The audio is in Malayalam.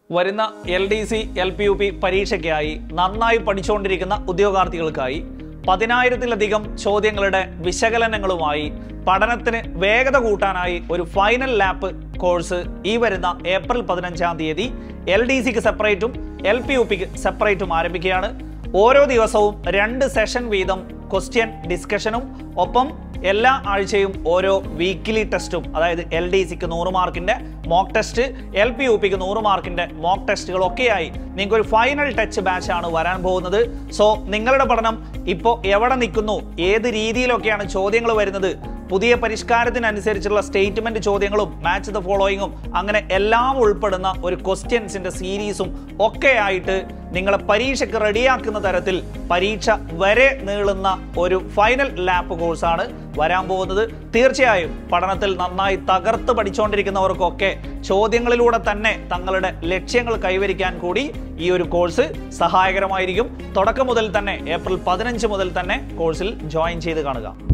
വരുന്ന L D C L P U P പരീക്ഷയ്ക്കായി നന്നായി പഠിച്ചുകൊണ്ടിരിക്കുന്ന ഉദ്യോഗാർത്ഥികൾക്കായി പതിനായിരത്തിലധികം ചോദ്യങ്ങളുടെ വിശകലനങ്ങളുമായി പഠനത്തിന് വേഗത കൂട്ടാനായി ഒരു ഫൈനൽ ലാപ്പ് കോഴ്സ് ഈ വരുന്ന ഏപ്രിൽ പതിനഞ്ചാം തീയതി എൽ ഡി സിക്ക് സെപ്പറേറ്റും എൽ പി യു പിക്ക് സെപ്പറേറ്റും ആരംഭിക്കുകയാണ് ഓരോ ദിവസവും രണ്ട് സെഷൻ വീതം ക്വസ്റ്റ്യൻ ഡിസ്കഷനും ഒപ്പം എല്ലാ ആഴ്ചയും ഓരോ വീക്കിലി ടെസ്റ്റും അതായത് എൽ ഡി സിക്ക് നൂറ് മാർക്കിന്റെ mock test L P U പിക്ക് നൂറ് മാർക്കിന്റെ മോക്ക് ടെസ്റ്റുകളൊക്കെയായി നിങ്ങൾക്ക് ഒരു ഫൈനൽ ടച്ച് ബാച്ച് ആണ് വരാൻ പോകുന്നത് സോ നിങ്ങളുടെ പഠനം ഇപ്പോൾ എവിടെ നിൽക്കുന്നു ഏത് രീതിയിലൊക്കെയാണ് ചോദ്യങ്ങൾ വരുന്നത് പുതിയ പരിഷ്കാരത്തിനനുസരിച്ചുള്ള സ്റ്റേറ്റ്മെന്റ് ചോദ്യങ്ങളും മാച്ച് ദ ഫോളോയിങ്ങും അങ്ങനെ എല്ലാം ഉൾപ്പെടുന്ന ഒരു ക്വസ്റ്റ്യൻസിന്റെ സീരീസും ഒക്കെ ആയിട്ട് നിങ്ങളെ പരീക്ഷയ്ക്ക് റെഡിയാക്കുന്ന തരത്തിൽ പരീക്ഷ വരെ നീളുന്ന ഒരു ഫൈനൽ ലാപ്പ് കോഴ്സാണ് വരാൻ പോകുന്നത് തീർച്ചയായും പഠനത്തിൽ നന്നായി തകർത്ത് പഠിച്ചുകൊണ്ടിരിക്കുന്നവർക്കൊക്കെ ചോദ്യങ്ങളിലൂടെ തന്നെ തങ്ങളുടെ ലക്ഷ്യങ്ങൾ കൈവരിക്കാൻ കൂടി ഈ ഒരു കോഴ്സ് സഹായകരമായിരിക്കും തുടക്കം മുതൽ തന്നെ ഏപ്രിൽ പതിനഞ്ച് മുതൽ തന്നെ കോഴ്സിൽ ജോയിൻ ചെയ്ത് കാണുക